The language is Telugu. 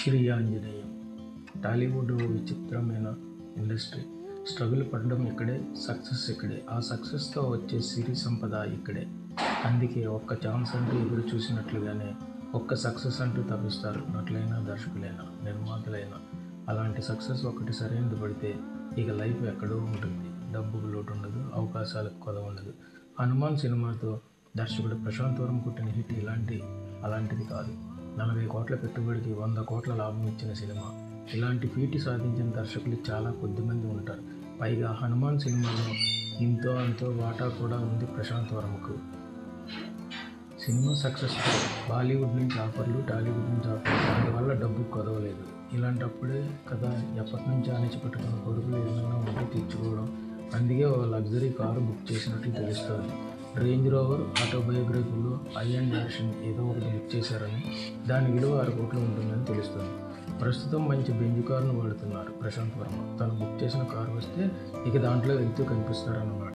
శ్రీ ఆంజనేయం టాలీవుడ్ ఓ విచిత్రమైన ఇండస్ట్రీ స్ట్రగుల్ పడడం ఇక్కడే సక్సెస్ ఇక్కడే ఆ సక్సెస్తో వచ్చే సిరి సంపద ఇక్కడే అందుకే ఒక్క ఛాన్స్ అంటూ ఎదురు చూసినట్లుగానే ఒక్క సక్సెస్ అంటూ తప్పిస్తారు నటులైనా దర్శకులైనా నిర్మాతలైనా అలాంటి సక్సెస్ ఒకటి సరైనది పడితే ఇక లైఫ్ ఎక్కడో ఉంటుంది డబ్బుకు లోటు ఉండదు అవకాశాలకు కొద ఉండదు హనుమాన్ సినిమాతో దర్శకుడు ప్రశాంత్ వరం పుట్టిన హిట్ ఇలాంటి అలాంటిది కాదు నలభై కోట్ల పెట్టుబడికి వంద కోట్ల లాభం ఇచ్చిన సినిమా ఇలాంటి ఫీటి సాధించిన దర్శకులు చాలా కొద్దిమంది ఉంటారు పైగా హనుమాన్ సినిమాలో ఇంతో అంతో వాటా కూడా ఉంది ప్రశాంత్ వర్మకు సినిమా సక్సెస్ బాలీవుడ్ నుంచి ఆఫర్లు టాలీవుడ్ నుంచి ఆఫర్లు అందువల్ల డబ్బు కొదవలేదు ఇలాంటప్పుడే కదా ఎప్పటి నుంచి అణిచిపెట్టుకున్న కొడుకులు ఏమైనా ఉంటే తీర్చుకోవడం అందుకే ఓ లగ్జరీ కారు బుక్ చేసినట్లు తెలుస్తోంది రేంజ్ రోవర్ ఆటోబయోగ్రఫీలో ఐ అండ్ వర్షన్ ఏదో ఒకటి బుక్ చేశారని దాని విలువ ఆరు కోట్లు ఉంటుందని తెలుస్తుంది ప్రస్తుతం మంచి బెంజ్ కారును వాడుతున్నారు ప్రశాంత్ వర్మ తను బుక్ చేసిన కారు వస్తే ఇక దాంట్లో వెళ్తూ కనిపిస్తారన్నమాట